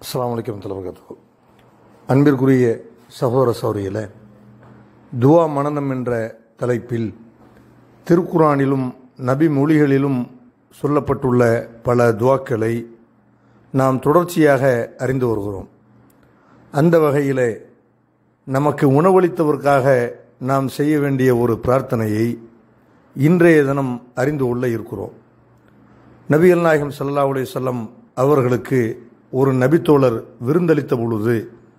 அஸ்ஸலாமு அலைக்கும் தலைவகத்து அன்பிற்குரிய சகோதர சௌரியில் துவா மனநம் என்ற தலைப்பில் திருக்குரானிலும் நபி மொழிகளிலும் சொல்லப்பட்டுள்ள பல துவாக்களை நாம் தொடர்ச்சியாக அறிந்து வருகிறோம் அந்த வகையில் நமக்கு உணவளித்தவருக்காக நாம் செய்ய வேண்டிய ஒரு பிரார்த்தனையை இன்றைய தினம் அறிந்து கொள்ள இருக்கிறோம் நபிகள் நாயகம் ஸல்லல்லாஹு அலைஹி வஸல்லம் அவர்களுக்கு ஒரு நபித்தோழர் விருந்தளித்த பொழுது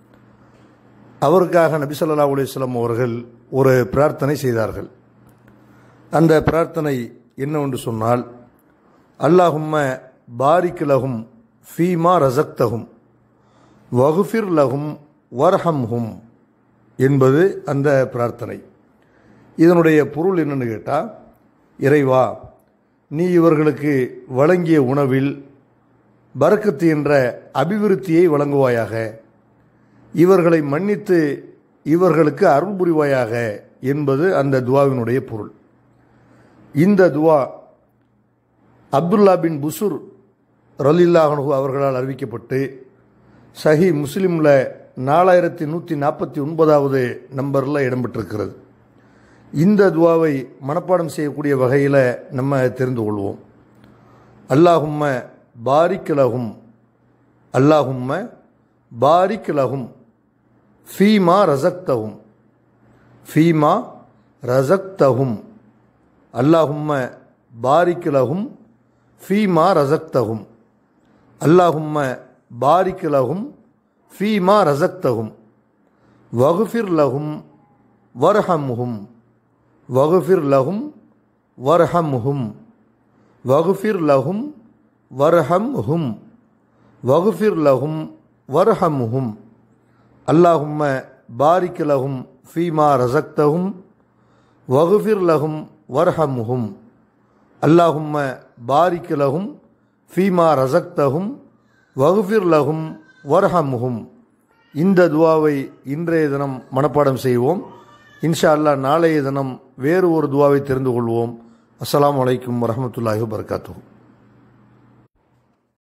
அவருக்காக நபி ஸல்லல்லாஹு அலைஹி வஸல்லம் அவர்கள் ஒரு பிரார்த்தனை செய்தார்கள் அந்த பிரார்த்தனை என்னவென்று சொன்னால் அல்லாஹும்ம பாரிக் லஹும் ஃபீமா ரசக்தஹும் வகுஃபிர் லஹும் வர்ஹம்ஹும் என்பது அந்த பிரார்த்தனை இதனுடைய பொருள் என்னன்னு கேட்டால் இறைவா நீ இவர்களுக்கு வழங்கிய உணவில் பரக்கத்து என்ற அபிவிருத்தியை வழங்குவாயாக இவர்களை மன்னித்து இவர்களுக்கு அருள் புரிவாயாக என்பது அந்த துவாவினுடைய பொருள் இந்த துவா அப்துல்லா பின் புசுர் ரலில்லாஹனு அவர்களால் அறிவிக்கப்பட்டு சஹி முஸ்லீமில் நாலாயிரத்தி நூற்றி நாற்பத்தி ஒன்பதாவது நம்பரில் இடம்பெற்றிருக்கிறது இந்த துவாவை மனப்பாடம் செய்யக்கூடிய வகையில் நம்ம தெரிந்து கொள்வோம் அல்லாஹும்ம பாரிக் லஹும் அல்லாஹும்ம பாரிக் லஹும் ஃபீமா ரசக்தஹும் ஃபீமா ரசக்தஹும் அல்லாஹும்ம பாரிக் லஹும் ஃபீமா ரசக்தஹும் அல்லாஹும்ம பாரிக் லஹும் ஃபீமா ரசக்தஹும் வகுஃபிர் லஹும் வர்ஹம்ஹும் வகுஃபிர் லஹும் வர்ஹம்ஹும் வகுஃபிர் லஹும் வர்ஹம்ஹும் வகுஃபிர் லஹும் வர்ஹம்ஹும் அல்லாஹும்ம பாரிக் லஹும் ஃபீமா ரசக்தஹும் வகுஃபிர் லஹும் வர்ஹம்ஹும் அல்லாஹும்ம பாரிக் லஹும் ஃபீமா ரசக்தஹும் வகுஃபிர் லஹும் வர்ஹம்ஹும் இந்த துவாவை இன்றைய தினம் மனப்பாடம் செய்வோம் இன்ஷா அல்லாஹ் நாளைய தினம் வேறு ஒரு துவாவை தெரிந்து கொள்வோம் அஸ்ஸலாமு அலைக்கும் வரஹ்மத்துல்லாஹி வபரகாத்துஹு